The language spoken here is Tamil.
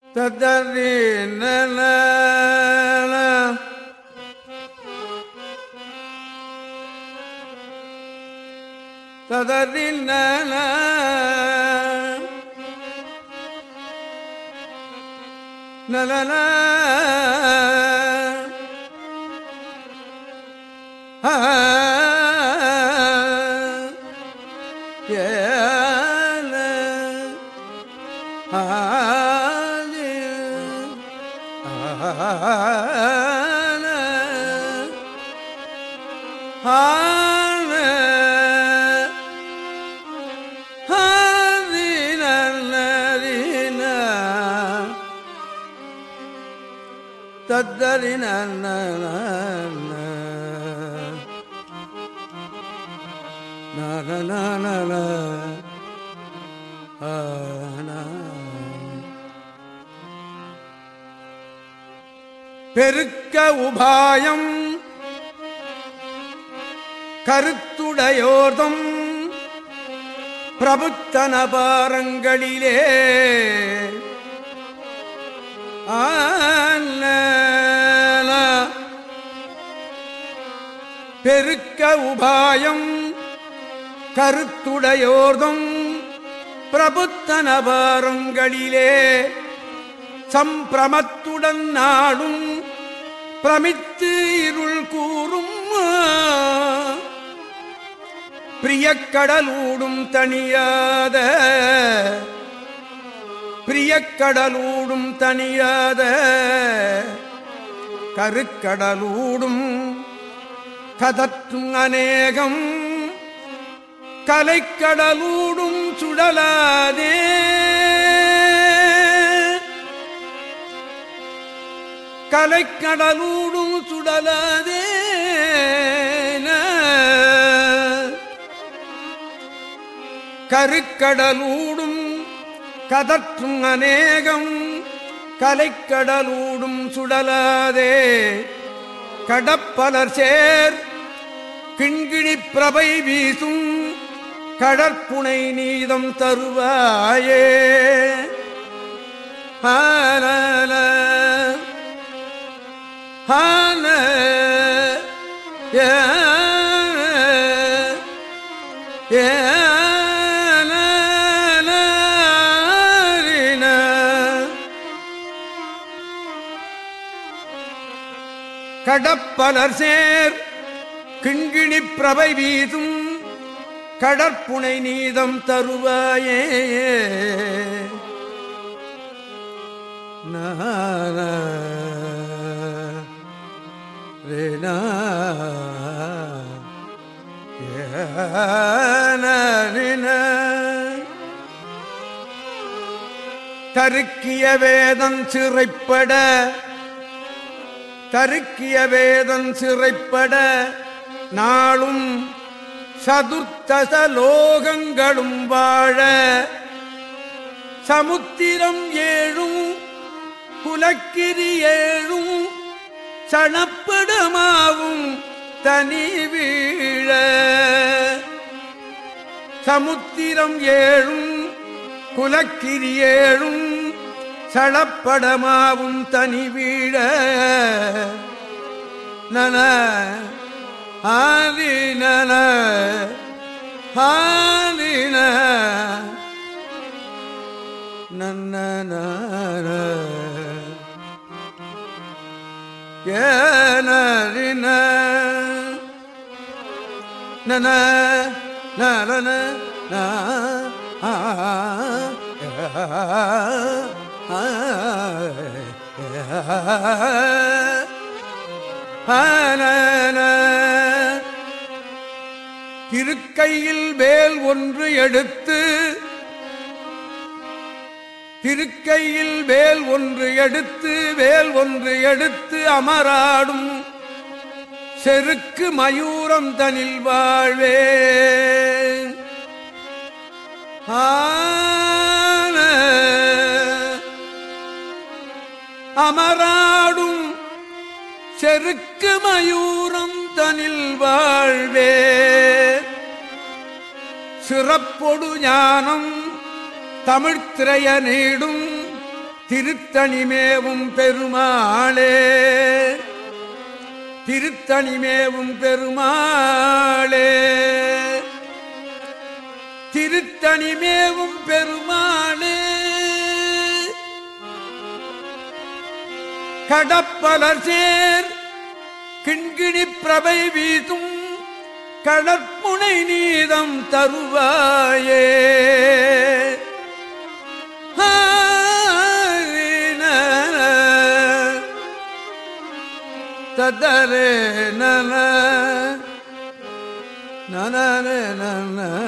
ததறி நல ததறி நல நலன ஆ ஏல ஆதி ஆன ஆன ஆதி நல்லரின தத்தரின நல நல பெருக்க உபாயம் கருத்துடையோர்தம் பிரபுத்தனபாரங்களிலே ஆன பெருக்க உபாயம் கருத்துடையோர்தம் பிரபுத்தனபாரங்களிலே சம்பிரமத்துடன் நாடும் பிரமித்து இருள் கூறும் பிரியக்கடலூடும் தனியாத பிரியக்கடலூடும் தனியாத கருக்கடலூடும் கதற்றும் அநேகம் கலைக்கடலூடும் சுடலாதே கலைக்கடலூடும் சுடலாதே கருக்கடலூடும் கதற்றும் அநேகம் கலைக்கடலூடும் சுடலாதே கடப்பலர் சேர் கிண்கிணி பிரபை வீசும் கடற்புனை நீதம் தருவாயே ஹான ஹான கடப்பலர் சேர் கிண்கிணி பிரபை வீதும் கடற்புனை நீதம் தருவாயே நான ரேனா தருக்கிய வேதம் சிறைப்பட தருக்கிய வேதம் சிறைப்பட நாளும் சதுர்த்தச லோகங்களும் வாழ சமுத்திரம் ஏழும் குலக்கிரி ஏழும் சணப்படமாவும் தனி வீழ சமுத்திரம் ஏழும் குலக்கிரி ஏழும் சளப்படமாவும் தனி வீழ நன ஆதி நன ஆதின நன்ன ஏனரின நன நலன நா ஆ திருக்கையில் வேல் ஒன்று எடுத்து திருக்கையில் வேல் ஒன்று எடுத்து வேல் ஒன்று எடுத்து அமராடும் செருக்கு மயூரம் தனில் வாழ்வே ஆன அமராடும் செருக்கு மயூரம் தனில் வாழ்வே சிறப்பொடு ஞானம் தமிழ்த்திரைய நீடும் திருத்தணிமேவும் பெருமாளே திருத்தணிமேவும் பெருமாளே திருத்தணிமேவும் பெருமாளே கடப்பலர் சேர் கிண்கிணி பிரபை வீசும் கடற்புனை நீதம் தருவாயே ததரே நன நன நன